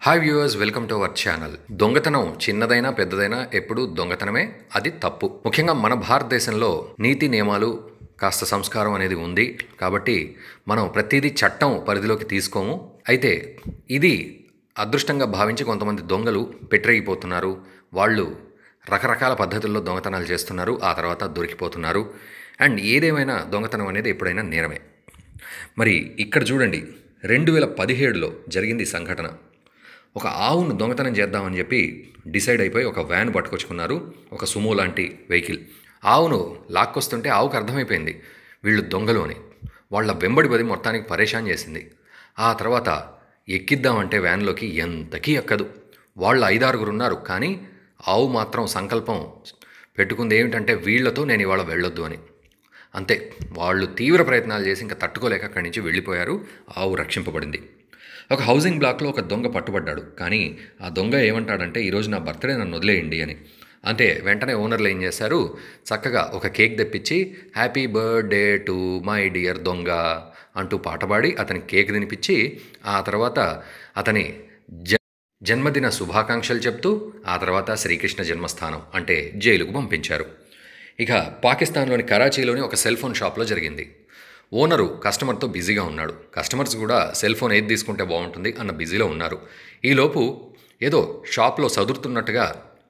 hi viewers welcome to our channel దొంగతనం చిన్నదైనా పెద్దదైనా ఎప్పుడు దొంగతనమే అది తప్పు ముఖ్యంగా మన భారతదేశంలో నీతి నియమాలు కాస్త సంస్కారం అనేది ఉంది కాబట్టి మనం ప్రతిదీ చట్టం పరిధిలోకి తీసుకోము అయితే ఇది అదృష్టంగా భావించి కొంతమంది దొంగలు పెట్టరేగిపోతున్నారు వాళ్ళు రకరకాల పద్ధతుల్లో దొంగతనాలు చేస్తున్నారు ఆ తర్వాత దొరికిపోతున్నారు అండ్ ఏదేమైనా దొంగతనం అనేది ఎప్పుడైనా నేరమే మరి ఇక్కడ చూడండి రెండు వేల పదిహేడులో జరిగింది ఈ సంఘటన ఒక ఆవును దొంగతనం చేద్దామని చెప్పి డిసైడ్ అయిపోయి ఒక వ్యాన్ పట్టుకొచ్చుకున్నారు ఒక సుమో లాంటి వెహికల్ ఆవును లాక్కొస్తుంటే ఆవుకు అర్థమైపోయింది వీళ్ళు దొంగలు అని వాళ్ళ వెంబడి పది మొత్తానికి పరేషాన్ చేసింది ఆ తర్వాత ఎక్కిద్దామంటే వ్యాన్లోకి ఎంతకీ ఎక్కదు వాళ్ళు ఐదారుగురు ఉన్నారు కానీ ఆవు మాత్రం సంకల్పం పెట్టుకుంది ఏమిటంటే వీళ్లతో నేను ఇవాళ వెళ్ళొద్దు అని అంతే వాళ్ళు తీవ్ర ప్రయత్నాలు చేసి ఇంకా తట్టుకోలేక అక్కడి నుంచి వెళ్ళిపోయారు ఆవు రక్షింపబడింది ఒక హౌసింగ్ బ్లాక్లో ఒక దొంగ పట్టుబడ్డాడు కానీ ఆ దొంగ ఏమంటాడంటే ఈరోజు నా బర్త్డే నన్ను వదిలేయండి అని అంతే వెంటనే ఓనర్లు ఏం చేశారు చక్కగా ఒక కేక్ తెప్పించి happy birthday to my dear దొంగ అంటూ పాట పాడి అతని కేక్ తినిపించి ఆ తర్వాత అతని జ జన్మదిన శుభాకాంక్షలు చెప్తూ ఆ తర్వాత శ్రీకృష్ణ జన్మస్థానం అంటే జైలుకు పంపించారు ఇక పాకిస్తాన్లోని కరాచీలోని ఒక సెల్ ఫోన్ షాప్లో జరిగింది ఓనరు కస్టమర్తో బిజీగా ఉన్నాడు కస్టమర్స్ కూడా సెల్ ఫోన్ ఏది తీసుకుంటే బాగుంటుంది అన్న బిజీలో ఉన్నారు ఈలోపు ఏదో షాప్లో సదురుతున్నట్టుగా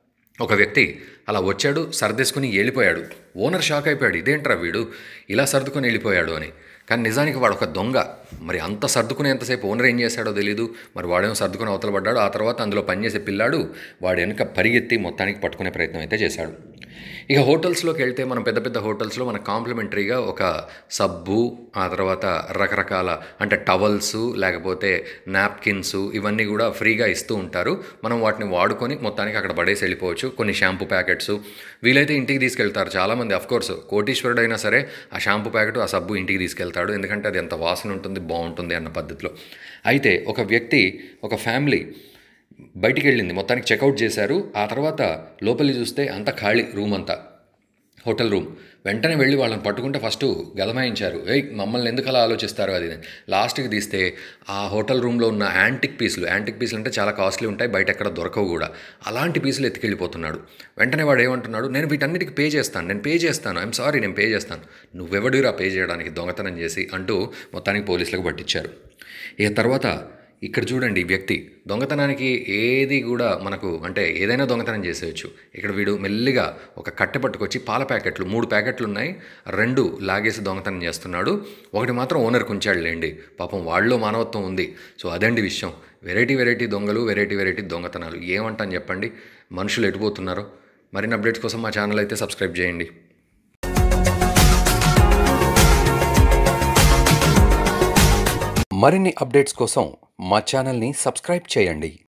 ఒక వ్యక్తి అలా వచ్చాడు సర్దేసుకుని వెళ్ళిపోయాడు ఓనర్ షాక్ అయిపోయాడు ఇదేంట్రా వీడు ఇలా సర్దుకొని వెళ్ళిపోయాడు అని కానీ నిజానికి వాడు ఒక దొంగ మరి అంత సర్దుకునేంతసేపు ఓనర్ ఏం చేశాడో తెలియదు మరి వాడేమో సర్దుకుని అవతల పడ్డాడు ఆ తర్వాత అందులో పనిచేసే పిల్లాడు వాడు వెనుక పరిగెత్తి మొత్తానికి పట్టుకునే ప్రయత్నం అయితే చేశాడు ఇక హోటల్స్లోకి వెళ్తే మనం పెద్ద పెద్ద హోటల్స్లో మన కాంప్లిమెంటరీగా ఒక సబ్బు ఆ తర్వాత రకరకాల అంటే టవల్స్ లేకపోతే నాప్కిన్స్ ఇవన్నీ కూడా ఫ్రీగా ఇస్తూ ఉంటారు మనం వాటిని వాడుకొని మొత్తానికి అక్కడ పడేసి వెళ్ళిపోవచ్చు కొన్ని షాంపూ ప్యాకెట్స్ వీలైతే ఇంటికి తీసుకెళ్తారు చాలామంది కోర్స్ కోటీశ్వరుడు అయినా సరే ఆ షాంపూ ప్యాకెట్ ఆ సబ్బు ఇంటికి తీసుకెళ్తాడు ఎందుకంటే అది ఎంత వాసన ఉంటుంది బాగుంటుంది అన్న పద్ధతిలో అయితే ఒక వ్యక్తి ఒక ఫ్యామిలీ బయటికి వెళ్ళింది మొత్తానికి చెక్అవుట్ చేశారు ఆ తర్వాత లోపలికి చూస్తే అంత ఖాళీ రూమ్ అంతా హోటల్ రూమ్ వెంటనే వెళ్ళి వాళ్ళని పట్టుకుంటే ఫస్ట్ గదమాయించారు ఏయ్ మమ్మల్ని ఎందుకు అలా ఆలోచిస్తారు అది లాస్ట్కి తీస్తే ఆ హోటల్ రూమ్లో ఉన్న యాంటిక్ పీసులు యాంటిక్ పీసులు అంటే చాలా కాస్ట్లీ ఉంటాయి బయట ఎక్కడ దొరకవు కూడా అలాంటి పీసులు ఎత్తుకెళ్ళిపోతున్నాడు వెంటనే వాడు ఏమంటున్నాడు నేను వీటన్నిటికి పే చేస్తాను నేను పే చేస్తాను ఐఎమ్ సారీ నేను పే చేస్తాను నువ్వెవడిరా పే చేయడానికి దొంగతనం చేసి అంటూ మొత్తానికి పోలీసులకు పట్టించారు ఇక తర్వాత ఇక్కడ చూడండి ఈ వ్యక్తి దొంగతనానికి ఏది కూడా మనకు అంటే ఏదైనా దొంగతనం చేసేయచ్చు ఇక్కడ వీడు మెల్లిగా ఒక కట్టె పట్టుకొచ్చి పాల ప్యాకెట్లు మూడు ప్యాకెట్లు ఉన్నాయి రెండు లాగేసి దొంగతనం చేస్తున్నాడు ఒకటి మాత్రం ఓనర్కి ఉంచాడు లేండి పాపం వాళ్ళలో మానవత్వం ఉంది సో అదండి విషయం వెరైటీ వెరైటీ దొంగలు వెరైటీ వెరైటీ దొంగతనాలు ఏమంటాను చెప్పండి మనుషులు ఎటుపోతున్నారో మరిన్ని అప్డేట్స్ కోసం మా ఛానల్ అయితే సబ్స్క్రైబ్ చేయండి మరిన్ని అప్డేట్స్ కోసం మా ఛానల్ని సబ్స్క్రైబ్ చేయండి